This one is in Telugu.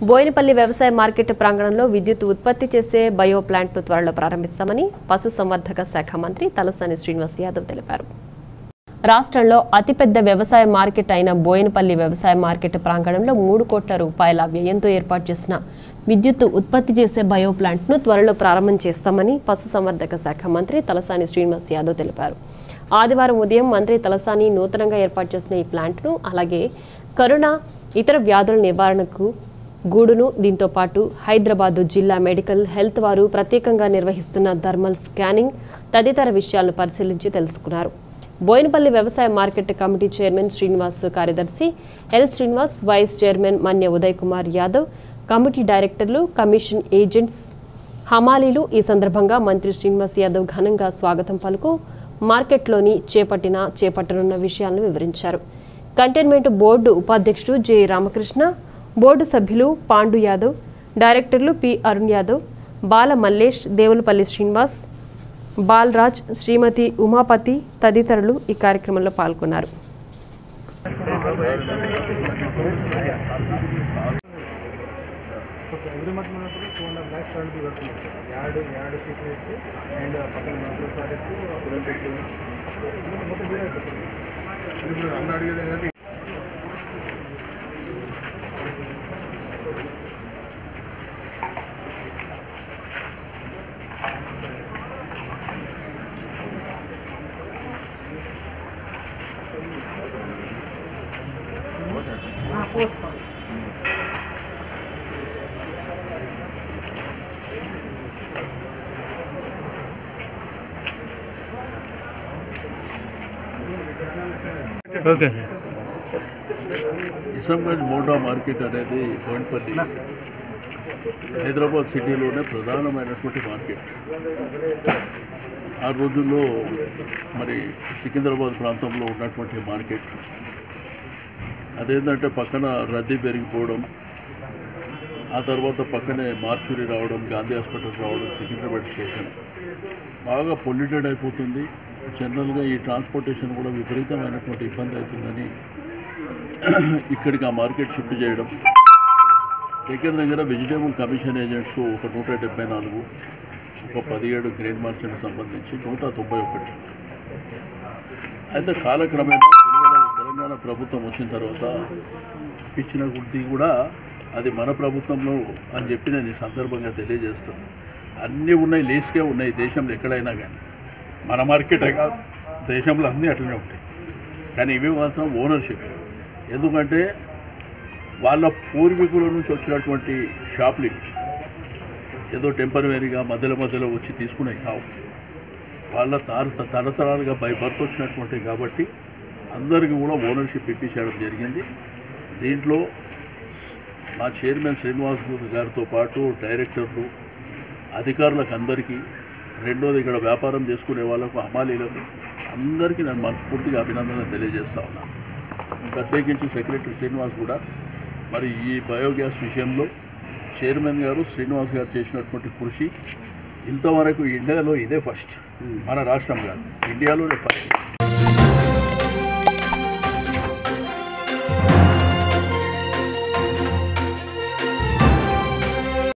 బోయినపల్లి వ్యవసాయ మార్కెట్ ప్రాంగణంలో విద్యుత్ ఉత్పత్తి చేసే బయో ప్లాంట్ను త్వరలో ప్రారంభిస్తామని పశుసంవర్ధక శాఖ మంత్రి తలసాని శ్రీనివాస్ యాదవ్ తెలిపారు రాష్ట్రంలో అతిపెద్ద వ్యవసాయ మార్కెట్ అయిన బోయినపల్లి వ్యవసాయ మార్కెట్ ప్రాంగణంలో మూడు కోట్ల రూపాయల వ్యయంతో ఏర్పాటు చేసిన విద్యుత్ ఉత్పత్తి చేసే బయో ప్లాంట్ను త్వరలో ప్రారంభం చేస్తామని పశుసంవర్ధక శాఖ మంత్రి తలసాని శ్రీనివాస్ యాదవ్ తెలిపారు ఆదివారం ఉదయం మంత్రి తలసాని నూతనంగా ఏర్పాటు చేసిన ఈ ప్లాంట్ను అలాగే కరోనా ఇతర వ్యాధుల నివారణకు గూడును దీంతో పాటు హైదరాబాద్ జిల్లా మెడికల్ హెల్త్ వారు ప్రత్యేకంగా నిర్వహిస్తున్న థర్మల్ స్కానింగ్ తదితర విషయాలను పరిశీలించి తెలుసుకున్నారు బోయినపల్లి వ్యవసాయ మార్కెట్ కమిటీ చైర్మన్ శ్రీనివాస్ కార్యదర్శి L Srinivas vice chairman Manya Uday Kumar Yadav committee డైరెక్టర్లు కమిషన్ ఏజెంట్స్ హమాలీలు ఈ సందర్భంగా మంత్రి శ్రీనివాస్ యాదవ్ ఘనంగా స్వాగతం పలుకు మార్కెట్లోని చేపట్టిన చేపట్టనున్న విషయాలను వివరించారు కంటైన్మెంట్ బోర్డు ఉపాధ్యక్షుడు జె రామకృష్ణ బోర్డు సభ్యులు పాండు యాదవ్ డైరెక్టర్లు పి అరుణ్ యాదవ్ బాల మల్లేష్ దేవులపల్లి శ్రీనివాస్ బాలరాజ్ శ్రీమతి ఉమాపతి తదితరులు ఈ కార్యక్రమంలో పాల్గొన్నారు ఎవ్రీ మంత్ మనకు two and half lakhs current bill కడుతున్నాం సార్ యాడ్ యాడ్ సీట్లు వేసి అండ్ పక్కన మనకు ప్రాజెక్ట్ మొత్తం బిల్ అయిపోతుంది ఇప్పుడు అన్న అడిగేది ఏంటంటే ఓకే నిజాంగంజ్ మోటా మార్కెట్ అనేది బోయినపల్లి హైదరాబాద్ సిటీలోనే ప్రధానమైనటువంటి మార్కెట్ ఆ రోజుల్లో మరి సికింద్రాబాద్ ప్రాంతంలో ఉన్నటువంటి మార్కెట్ అదేంటంటే పక్కన రద్దీ పెరిగిపోవడం ఆ తర్వాత పక్కనే మార్చురి రావడం గాంధీ హాస్పిటల్ రావడం సికింద్రాబాద్ స్టేషన్ బాగా పొల్యూటెడ్ అయిపోతుంది జనరల్గా ఈ ట్రాన్స్పోర్టేషన్ కూడా విపరీతమైనటువంటి ఇబ్బంది అవుతుందని ఇక్కడికి ఆ మార్కెట్ షిఫ్ట్ చేయడం దగ్గర దగ్గర వెజిటేబుల్ కమిషన్ ఏజెంట్స్ ఒక నూట డెబ్బై నాలుగు ఒక పదిహేడు గ్రేడ్ మార్కెట్కి సంబంధించి నూట తొంభై ఒకటి అయితే కాలక్రమేణా తెలంగాణ తెలంగాణ ప్రభుత్వం వచ్చిన తర్వాత ఇచ్చిన కొద్ది కూడా అది మన ప్రభుత్వంలో అని చెప్పి నేను ఈ సందర్భంగా తెలియజేస్తాను అన్నీ ఉన్నాయి లీస్కే ఉన్నాయి దేశంలో ఎక్కడైనా కానీ మన మార్కెటే కాదు దేశంలో అన్నీ అట్లనే ఉంటాయి కానీ ఇవి మాత్రం ఓనర్షిప్ ఎందుకంటే వాళ్ళ పూర్వీకుల నుంచి వచ్చినటువంటి షాపులు ఇవి. ఏదో టెంపరవరీగా మధ్యలో మధ్యలో వచ్చి తీసుకునే కావు వాళ్ళ తార తరతరాలుగా బై బర్త్ వచ్చినటువంటి కాబట్టి అందరికీ కూడా ఓనర్షిప్ ఇప్పించడం జరిగింది దీంట్లో మా చైర్మన్ శ్రీనివాస్ గౌడ్ గారితో పాటు డైరెక్టర్లు అధికారులకు అందరికీ రెండోది ఇక్కడ వ్యాపారం చేసుకునే వాళ్ళకు హమాలీలకు అందరికీ నేను మనస్ఫూర్తిగా అభినందనలు తెలియజేస్తా ఉన్నాను ప్రత్యేకించి సెక్రటరీ శ్రీనివాస్ కూడా మరి ఈ బయోగ్యాస్ విషయంలో చైర్మన్ గారు శ్రీనివాస్ గారు చేసినటువంటి కృషి ఇంతవరకు ఇండియాలో ఇదే ఫస్ట్ మన రాష్ట్రం కాదు ఇండియాలోనే ఫస్ట్